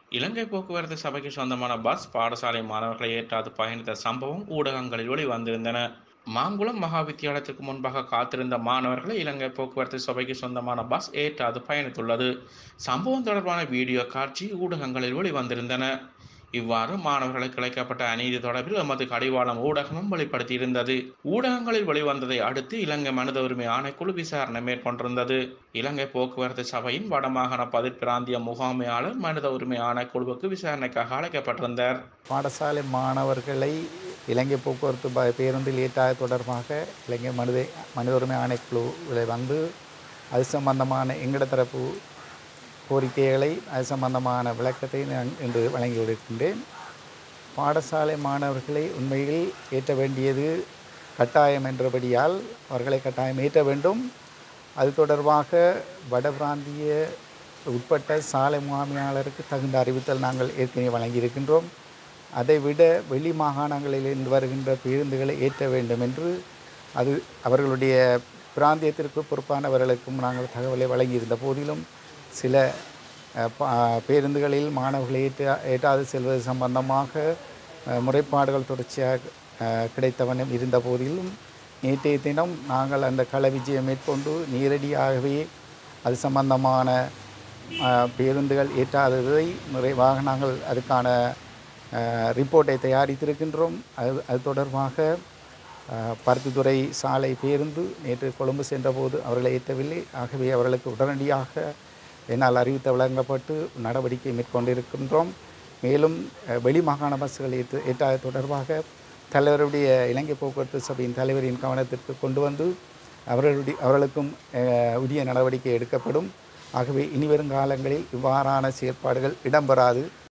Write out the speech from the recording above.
இலங்கை போக்குவரத்து சபைக்கு சொந்தமான பஸ் பாடசாலை மாணவர்களை ஏற்றாது பயணித்த சம்பவம் ஊடகங்களில் வெளிவந்திருந்தன மாங்குளம் மகா வித்தியாலயத்திற்கு முன்பாக காத்திருந்த மாணவர்களை இலங்கை போக்குவரத்து சபைக்கு சொந்தமான பஸ் ஏற்றாது பயணித்துள்ளது சம்பவம் தொடர்பான வீடியோ காட்சி ஊடகங்களில் வெளிவந்திருந்தன இவ்வாறு மாணவர்களுக்கு இழைக்கப்பட்ட அநீதி தொடர்பில் எமது கடிவாளம் ஊடகமும் வெளிப்படுத்தியிருந்தது ஊடகங்களில் வெளிவந்ததை அடுத்து இலங்கை மனித உரிமை ஆணைக்குழு விசாரணை மேற்கொண்டிருந்தது இலங்கை போக்குவரத்து சபையின் வடமாகாண பதிற்பிராந்திய முகாமையாளர் மனித உரிமை ஆணைக்குழுவுக்கு விசாரணைக்காக அழைக்கப்பட்டிருந்தார் பாடசாலை மாணவர்களை இலங்கை போக்குவரத்து ப- பேருந்தில் ஏற்றாத தொடர்பாக இலங்கை மனித மனித உரிமை ஆணைக்குழுவில் வந்து அது சம்பந்தமான எங்கட தரப்பு கோரிக்கைகளை அது சம்பந்தமான விளக்கத்தை நான் இன்று வழங்கி இருக்கின்றேன் பாடசாலை மாணவர்களை உண்மையில் ஏற்ற வேண்டியது கட்டாயம் என்றபடியால் அவர்களை கட்டாயம் ஏற்ற வேண்டும் அது தொடர்பாக வடபிராந்திய உட்பட்ட சாலை முகாமையாளருக்கு தகுந்த அறிவித்தல் நாங்கள் ஏற்கனவே வழங்கியிருக்கின்றோம் அதைவிட வெளி மாகாணங்களிலிருந்து வருகின்ற பேருந்துகளை ஏற்ற வேண்டும் என்று அது அவர்களுடைய பிராந்தியத்திற்கு பொறுப்பானவர்களுக்கும் நாங்கள் தகவலை வழங்கியிருந்த போதிலும் சில அஹ், பா- பேருந்துகளில் மாணவர்களை ஏற்ற ஏற்றாது செல்வது சம்பந்தமாக அஹ், முறைப்பாடுகள் தொடர்ச்சியாக அஹ், கிடைத்தவண்ணம் இருந்த போதிலும் நேற்றைய தினம் நாங்கள் அந்த கள விஜயம் மேற்கொண்டு நேரடியாகவே அது சம்பந்தமான அஹ், பேருந்துகள் ஏற்றாததை நிறைவாக நாங்கள் அதுக்கான அஹ், ரிப்போர்ட்டை தயாரித்திருக்கின்றோம் அது அது தொடர்பாக அஹ், பருத்தித்துறை சாலை பேருந்து நேற்று கொழும்பு சென்றபோது அவர்களை ஏற்றவில்லை ஆகவே அவர்களுக்கு உடனடியாக என்னால் அறிவித்து வழங்கப்பட்டு நடவடிக்கை மேற்கொண்டிருக்கின்றோம் மேலும் அஹ், வெளி மாகாண பஸ்கள் ஏற்று ஏற்றாத தொடர்பாக தலைவருடைய இலங்கை போக்குவரத்து சபையின் தலைவரின் கவனத்திற்கு கொண்டு வந்து அவர்களுடைய அவர்களுக்கும் அஹ், உரிய நடவடிக்கை எடுக்கப்படும் ஆகவே இனிவரும் காலங்களில் இவ்வாறான செயற்பாடுகள் இடம்பெறாது